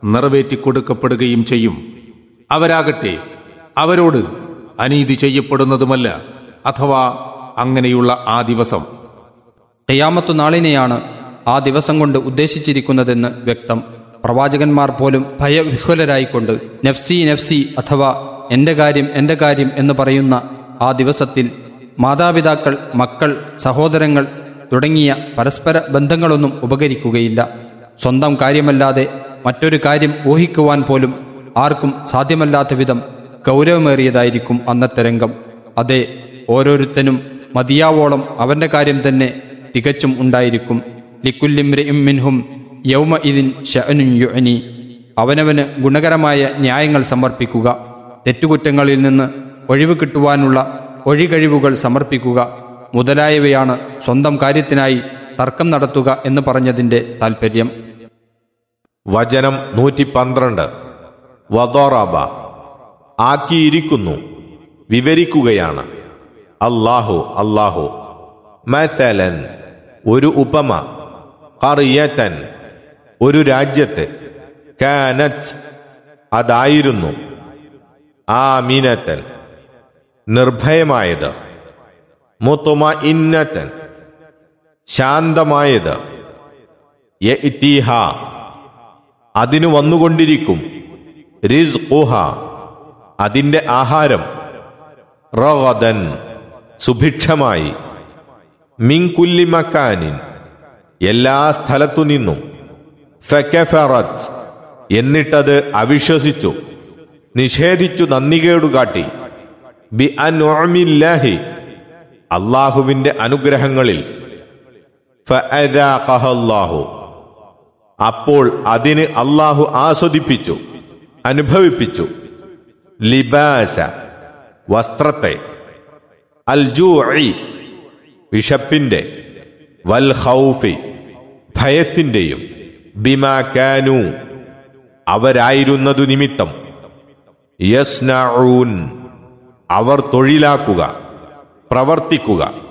നിറവേറ്റിക്കൊടുക്കപ്പെടുകയും ചെയ്യും അവരാകട്ടെ അവരോട് അനീതി ചെയ്യപ്പെടുന്നതുമല്ല അഥവാ അങ്ങനെയുള്ള ആ ദിവസം ഖിയാമത്തു നാളിനെയാണ് ആ ദിവസം കൊണ്ട് ഉദ്ദേശിച്ചിരിക്കുന്നതെന്ന് വ്യക്തം പ്രവാചകന്മാർ പോലും ഭയവിഹ്വലരായിക്കൊണ്ട് നഫ്സി നഫ്സി അഥവാ എന്റെ കാര്യം എന്റെ കാര്യം എന്ന് പറയുന്ന ആ ദിവസത്തിൽ മാതാപിതാക്കൾ മക്കൾ സഹോദരങ്ങൾ തുടങ്ങിയ പരസ്പര ബന്ധങ്ങളൊന്നും ഉപകരിക്കുകയില്ല സ്വന്തം കാര്യമല്ലാതെ മറ്റൊരു കാര്യം ഊഹിക്കുവാൻ പോലും ആർക്കും സാധ്യമല്ലാത്ത വിധം ഗൗരവമേറിയതായിരിക്കും അന്നത്തെ രംഗം അതെ ഓരോരുത്തനും മതിയാവോളം അവന്റെ കാര്യം തന്നെ തികച്ചും ഉണ്ടായിരിക്കും ലിക്കുല്ലിംറിം മിൻഹും യൗമ ഇതിൻ ഷഅനുൻ യുഅനി അവനവന് ഗുണകരമായ ന്യായങ്ങൾ സമർപ്പിക്കുക തെറ്റുകുറ്റങ്ങളിൽ നിന്ന് ഒഴിവ് കിട്ടുവാനുള്ള ഒഴികഴിവുകൾ സമർപ്പിക്കുക മുതലായവയാണ് സ്വന്തം കാര്യത്തിനായി തർക്കം നടത്തുക എന്ന് പറഞ്ഞതിന്റെ താൽപ്പര്യം വചനം നൂറ്റി പന്ത്രണ്ട് വദോറബ ആക്കിയിരിക്കുന്നു വിവരിക്കുകയാണ് അല്ലാഹു അല്ലാഹു മസലൻ ഒരു ഉപമ കറിയത്തൻ ഒരു രാജ്യത്ത് കാനത്ത് അതായിരുന്നു ആമീനത്തൻ നിർഭയമായത് മുത്തുമ ഇന്നത്തൻ ശാന്തമായത് യഇതീഹ അതിനു വന്നുകൊണ്ടിരിക്കും റിസ്ഖുഹ അതിന്റെ ആഹാരം റഗദൻ സുഭിക്ഷമായി മിങ്കുല്ലി മക്കാനിൻ എല്ലാ സ്ഥലത്തു നിന്നും ഫെക്കഫറത്ത് എന്നിട്ടത് അവിശ്വസിച്ചു നിഷേധിച്ചു നന്ദികേടുകാട്ടി ബി അൻഉമില്ലാഹി അള്ളാഹുവിന്റെ അനുഗ്രഹങ്ങളിൽ ഫഅദാഖഹല്ലാഹു അപ്പോൾ അതിന് അള്ളാഹു ആസ്വദിപ്പിച്ചു അനുഭവിപ്പിച്ചു ലിബാസ വസ്ത്രത്തെ അൽജൂഇ വിഷപ്പിന്റെ വൽ ഖൗഫി ഭയത്തിന്റെയും ബിമാ കാനു അവരായിരുന്നതു നിമിത്തം യസ്നഊൻ അവർ തൊഴിലാക്കുക പ്രവർത്തിക്കുക